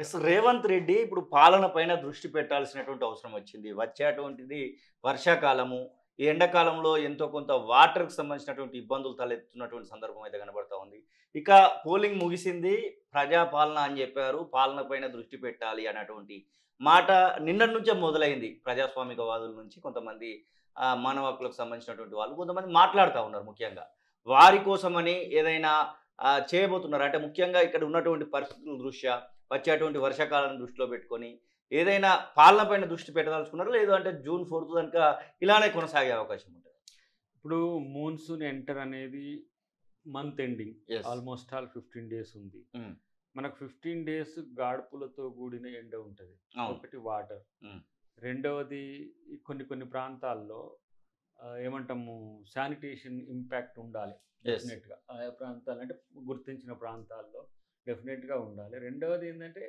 Yes Revanth Reddy ఇప్పుడు పాలన పైన దృష్టి పెట్టాల్సినటువంటి అవసరం వచ్చింది వచ్చేటువంటిది వర్షాకాలము ఈ ఎండాకాలంలో ఎంతో కొంత వాటర్కి సంబంధించినటువంటి ఇబ్బందులు తలెత్తున్నటువంటి సందర్భం అయితే కనబడతా ఉంది ఇక పోలింగ్ ముగిసింది ప్రజాపాలన అని చెప్పారు పాలన పైన దృష్టి పెట్టాలి అన్నటువంటి మాట నిన్నటి నుంచే మొదలైంది ప్రజాస్వామికవాదుల నుంచి కొంతమంది ఆ, మానవ హక్కులకు సంబంధించినటువంటి వాళ్ళు కొంతమంది మాట్లాడుతూ ఉన్నారు ముఖ్యంగా వారి కోసమని ఏదైనా ఆ, చేయబోతున్నారు అంటే ముఖ్యంగా ఇక్కడ ఉన్నటువంటి పరిస్థితుల దృష్ట్యా వచ్చేటువంటి వర్షాకాలం దృష్టిలో పెట్టుకొని ఏదైనా పాలన పైన దృష్టి పెట్టదలుచుకున్నారు లేదు అంటే జూన్ ఫోర్త్ కనుక ఇలానే కొనసాగే అవకాశం ఉంటుంది ఇప్పుడు మూన్సూన్ ఎంటర్ అనేది month ending Yes. Almost all fifteen days ఉంది Mm. మనకు ఫిఫ్టీన్ డేస్ గాడుపులతో కూడిన ఎండ ఉంటుంది అవును ఒకటి వాటర్ Mm. రెండవది ఈ కొన్ని కొన్ని ప్రాంతాల్లో ఆ, ఏమంటాము శానిటేషన్ ఇంపాక్ట్ ఉండాలి Yes. డెఫినెట్గా ఆయా ప్రాంతాలు అంటే గుర్తించిన ప్రాంతాల్లో డెఫినెట్గా ఉండాలి రెండవది ఏంటంటే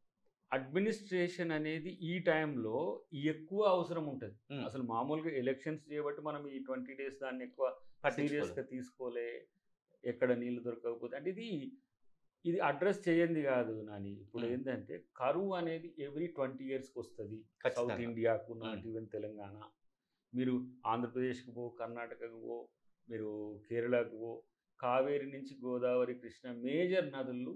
అడ్మినిస్ట్రేషన్ అనేది ఈ టైంలో ఎక్కువ అవసరం ఉంటుంది Mm. అసలు మామూలుగా ఎలక్షన్స్ చేయబట్టి మనం ఈ ట్వంటీ డేస్ దాన్ని ఎక్కువ పట్టించుకోలేదు. సీరియస్గా తీసుకోలే ఎక్కడ నీళ్లు దొరకకపోతే అంటే ఇది ఇది అడ్రస్ చేయండి కాదు నాని ఇప్పుడు Mm. ఏంటంటే కరువు అనేది ఎవ్రీ ట్వంటీ ఇయర్స్కి వస్తుంది సౌత్ ఖచ్చితంగా. ఇండియాకు నాట్ Mm. ఈవెన్ తెలంగాణ మీరు ఆంధ్రప్రదేశ్కి పో కర్ణాటకకు పో మీరు కేరళకు పో కావేరి నుంచి గోదావరి కృష్ణ మేజర్ నదులు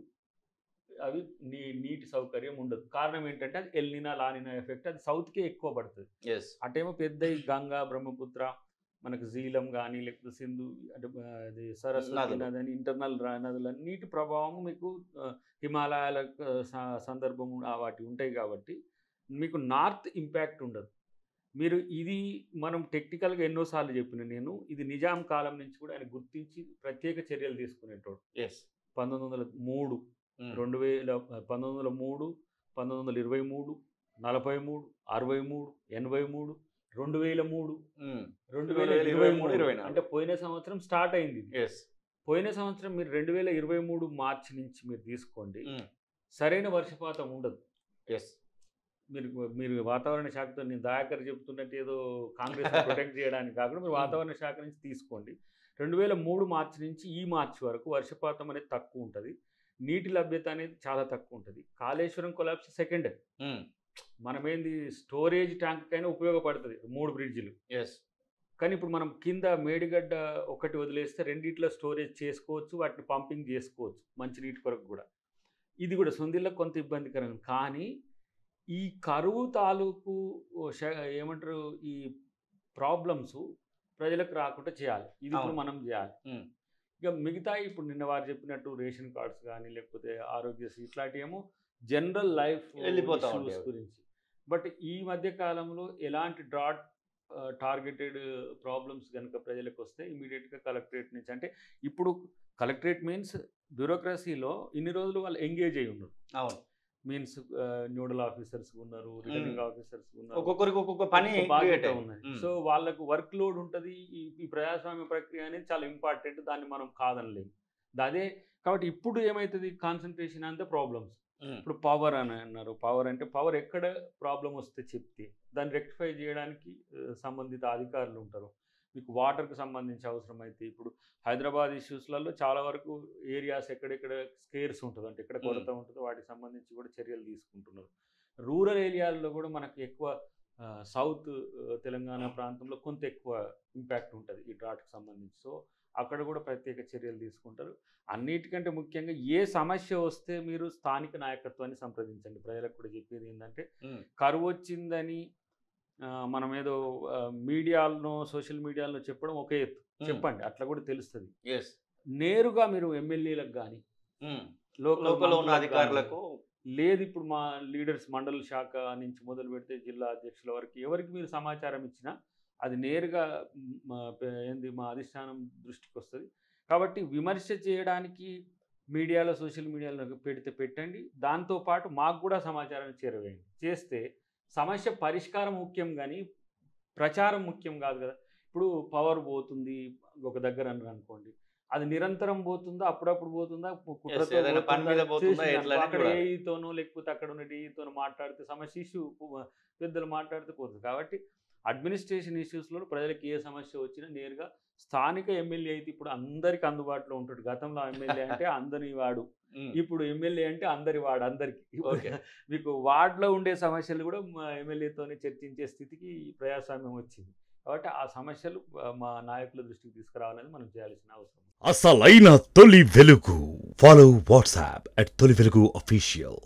అవి నీ నీటి సౌకర్యం ఉండదు కారణం ఏంటంటే అది ఎల్నినా లానినా ఎఫెక్ట్ అది సౌత్కే ఎక్కువ పడుతుంది Yes. అటేమో పెద్ద ఈ గంగా బ్రహ్మపుత్ర మనకు జీలం కానీ లేకపోతే సింధు అంటే ఆ, అది సరస్వతి నదులు. నది అని ఇంటర్నల్ నదులు నీటి ప్రభావం మీకు ఆ, హిమాలయాల ఆ, స- సందర్భం ఆ వాటి ఉంటాయి కాబట్టి మీకు నార్త్ ఇంపాక్ట్ ఉండదు మీరు ఇది మనం టెక్నికల్గా ఎన్నోసార్లు చెప్పిన నేను ఇది నిజాం కాలం నుంచి కూడా ఆయన గుర్తించి ప్రత్యేక చర్యలు తీసుకునేటోడు Yes. పంతొమ్మిది వందల మూడు Mm. రెండు వేల పంతొమ్మిది వందల మూడు పంతొమ్మిది వందల ఇరవై మూడు నలభై మూడు అరవై మూడు ఎనభై మూడు రెండు వేల మూడు Mm. రెండు రెండు వేల వేల ఇరవై ఇరవై మూడు, మూడు ఇరవై నాలుగు. అంటే పోయిన సంవత్సరం స్టార్ట్ అయింది ఇది. Yes. పోయిన సంవత్సరం మీరు రెండు వేల ఇరవై మూడు మార్చి నుంచి మీరు తీసుకోండి Mm. సరైన వర్షపాతం ఉండదు Yes. మీరు మీరు వాతావరణ శాఖతో నేను దయాకర్ చెప్తున్నట్టు ఏదో కాంగ్రెస్ ప్రొటెక్ట్ చేయడానికి కాకుండా మీరు వాతావరణ శాఖ నుంచి తీసుకోండి రెండు వేల మూడు మార్చి నుంచి ఈ మార్చి వరకు వర్షపాతం అనేది తక్కువ ఉంటుంది నీటి లభ్యత అనేది చాలా తక్కువ ఉంటుంది కాళేశ్వరం కొలాప్స్ సెకండ్ Mm. మనమేంది స్టోరేజ్ ట్యాంక్ కైనా ఉపయోగపడుతుంది మూడు బ్రిడ్జిలు Yes. కానీ ఇప్పుడు మనం కింద మేడిగడ్డ ఒకటి వదిలేస్తే రెండిట్లో స్టోరేజ్ చేసుకోవచ్చు వాటిని పంపింగ్ చేసుకోవచ్చు మంచినీటి కొరకు కూడా ఇది కూడా సొందిళ్ళకు కొంత ఇబ్బందికరం కానీ ఈ కరువు తాలూకు ఓ శ- ఏమంటారు ఈ ప్రాబ్లమ్స్ ప్రజలకు రాకుండా చేయాలి ఇది ఇప్పుడు అవును. మనం చేయాలి Mm. ఇక మిగతా ఇప్పుడు నిన్న వారు చెప్పినట్టు రేషన్ కార్డ్స్ కానీ లేకపోతే ఆరోగ్యశ్రీ ఇట్లాంటివి ఏమో జనరల్ లైఫ్ వెళ్ళిపోతా issues ఉంటాయి అవి. గురించి బట్ ఈ మధ్య కాలంలో ఎలాంటి డ్రాట్ టార్గెటెడ్ ప్రాబ్లమ్స్ కనుక ప్రజలకు వస్తే ఇమీడియట్గా కలెక్టరేట్ నుంచి అంటే ఇప్పుడు కలెక్టరేట్ మీన్స్ బ్యూరోక్రసీలో ఇన్ని రోజులు వాళ్ళు ఎంగేజ్ అయి ఉన్నారు అవును మీన్స్ న్యూడల్ ఆఫీసర్స్ ఉన్నారు రిటర్నింగ్ Mm. ఆఫీసర్స్ ఉన్నారు ఒక్కొక్కరికి ఒక్కొక్క పని ఒక్కొక్క బాధ్యత create అయింది. ఉన్నది Mm. సో వాళ్ళకు వర్క్ లోడ్ ఉంటుంది ఈ ఈ ప్రజాస్వామ్య ప్రక్రియ అనేది చాలా ఇంపార్టెంట్ దాన్ని మనం కాదనలేము అదే కాబట్టి ఇప్పుడు ఏమవుతుంది కాన్సన్ట్రేషన్ అంతా ప్రాబ్లమ్స్ Mm. ఇప్పుడు పవర్ అని అన్నారు పవర్ అంటే పవర్ ఎక్కడ ప్రాబ్లం వస్తే చెప్తే దాన్ని రెక్టిఫై చేయడానికి ఆ, సంబంధిత అధికారులు ఉంటారు మీకు వాటర్కి సంబంధించి అవసరమైతే ఇప్పుడు హైదరాబాద్ ఇష్యూస్లలో చాలా వరకు ఏరియాస్ ఎక్కడెక్కడ స్కేర్స్ ఉంటుంది అంటే ఎక్కడ కొరత ఉంటుందో వాటికి సంబంధించి కూడా చర్యలు తీసుకుంటున్నారు రూరల్ ఏరియాల్లో కూడా మనకు ఎక్కువ సౌత్ తెలంగాణ ప్రాంతంలో కొంత ఎక్కువ ఇంపాక్ట్ ఉంటుంది ఈ డ్రాట్కి సంబంధించి సో అక్కడ కూడా ప్రత్యేక చర్యలు తీసుకుంటారు అన్నిటికంటే ముఖ్యంగా ఏ సమస్య వస్తే మీరు స్థానిక నాయకత్వాన్ని సంప్రదించండి ప్రజలకు కూడా చెప్పేది ఏంటంటే Mm. కరువు వచ్చిందని ఆ, మనం ఏదో ఆ, మీడియాలను సోషల్ మీడియాలో చెప్పడం ఒక ఎత్తు Mm. చెప్పండి అట్లా కూడా తెలుస్తుంది Yes. నేరుగా మీరు ఎమ్మెల్యేలకు కానీ Mm. లోకల్ లోకల్ ఉన్న మంత్రులకు అధికారులకు గానీ, లేదు ఇప్పుడు మా లీడర్స్ మండల శాఖ నుంచి మొదలు పెడితే జిల్లా అధ్యక్షుల వరకు ఎవరికి మీరు సమాచారం ఇచ్చినా అది నేరుగా మ్, మా పే- ఏంది మా అధిష్టానం దృష్టికి వస్తుంది కాబట్టి విమర్శ చేయడానికి మీడియాలో సోషల్ మీడియాలో పెడితే పెట్టండి దాంతోపాటు మాకు కూడా సమాచారం చేరవేయండి చేస్తే సమస్య పరిష్కారం ముఖ్యం కానీ ప్రచారం ముఖ్యం కాదు కదా ఇప్పుడు పవర్ పోతుంది ఒక దగ్గర అని అనుకోండి అది నిరంతరం పోతుందా అప్పుడప్పుడు పోతుందా కుట్రతో ఏదైనా పని మీద పోతుందా, చేసింది ఎట్లా అని అక్కడ చూడాలి. ఏఈతోనో లేకపోతే అక్కడ ఉన్న డిఈతోనో మాట్లాడితే సమస్య ఇష్యూ పెద్దలు మాట్లాడితే పోతుంది కాబట్టి అడ్మినిస్ట్రేషన్ ఇష్యూస్లో ప్రజలకు ఏ సమస్య వచ్చినా నేరుగా స్థానిక ఎమ్మెల్యే అయితే ఇప్పుడు అందరికి అందుబాటులో ఉంటాడు గతంలో ఎమ్మెల్యే అంటే అందరి వాడు ఉమ్. ఇప్పుడు ఎమ్మెల్యే అంటే అందరి వాడు అందరికి ఇప్పుడు ఓకే. మీకు వార్డులో ఉండే సమస్యలు కూడా మా ఎమ్మెల్యేతోనే చర్చించే స్థితికి ఈ ప్రజాస్వామ్యం వచ్చింది కాబట్టి ఆ సమస్యలు ఆ, మా నాయకుల దృష్టికి తీసుకురావాలని మనం చేయాల్సిన అవసరం ఉంది. అసలైన తొలి వెలుగు ఫాలో వాట్సాప్ అట్ తొలి వెలుగు అఫీషియల్